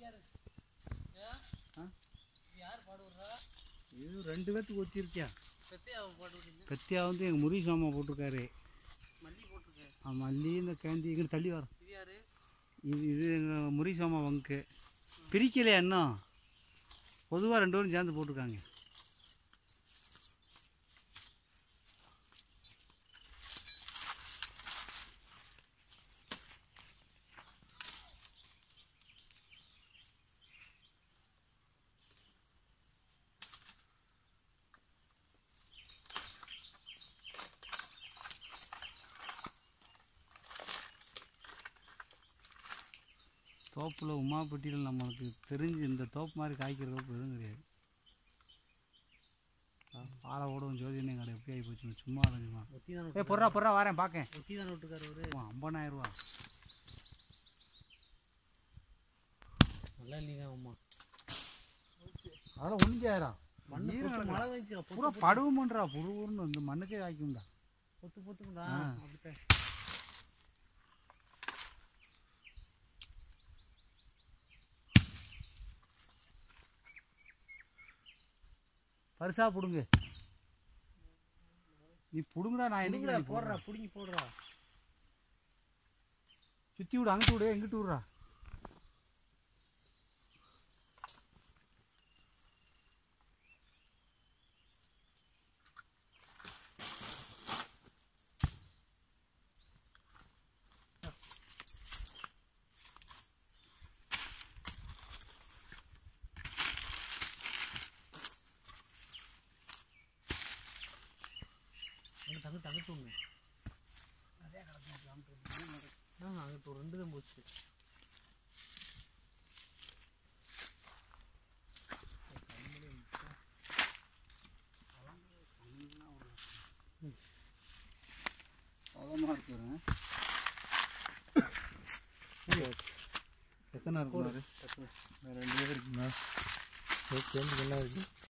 இது ரெண்டு பேர்த்துக்கு ஒத்திருக்கியா சத்தியாவை பாட்டு விட்டீங்க கத்தியா வந்து எங்கள் முருகி சாமா போட்டிருக்காரு மல்லி போட்டிருக்கேன் ஆ, மல்லி இந்த கேந்தி இங்கே தள்ளி வரோம் இது யாரு இது இது எங்கள் முருகி சாமா வங்கு பிரிக்கலையா இன்னும் பொதுவாக ரெண்டு பேரும் சேர்ந்து போட்டிருக்காங்க தோப்பில் உமாப்பட்டியில் நம்மளுக்கு தெரிஞ்சு இந்த தோப்பு மாதிரி காய்க்கிற தோப்பு எதுவும் கிடையாது பாலை ஓடவும் ஜோதினே கடை எப்படி ஆகி போச்சு சும்மா இருந்துச்சுமா ஒத்தி தானே ஏ பொறா பொறா வரேன் பார்க்கேன் ஒத்தி தானே விட்டுருக்காரு அவரு ஐம்பதாயிரம் ரூபா நல்லா இல்லைங்க அம்மா அதெல்லாம் ஒழிஞ்சாயிரம் மண்ணு பொத்து மழை வந்துச்சு பூரா படுவோம்ன்றா புருன்னு இந்த மண்ணுக்கே காய்க்கும்டா பொத்து பொத்துக்குண்டா ஆ. அப்படித்தான் பரிசா பிடுங்க நீ பிடுங்கடா நான் புடுங்குடா, என்ன போடுறா புடுங்கி போடுறா சுற்றி விடு அங்கிட்டு விடு எங்கிட்டு விடுறா அங்கே தங்க தங்கத்து ஒன்று ஆ அங்கிட்டு ஒரு ரெண்டு தான் போச்சு பதமாக இருக்கிறேன் எத்தனை இருக்கு ரெண்டு பேர் இருக்குங்களா சேர்ந்து என்ன இருக்கு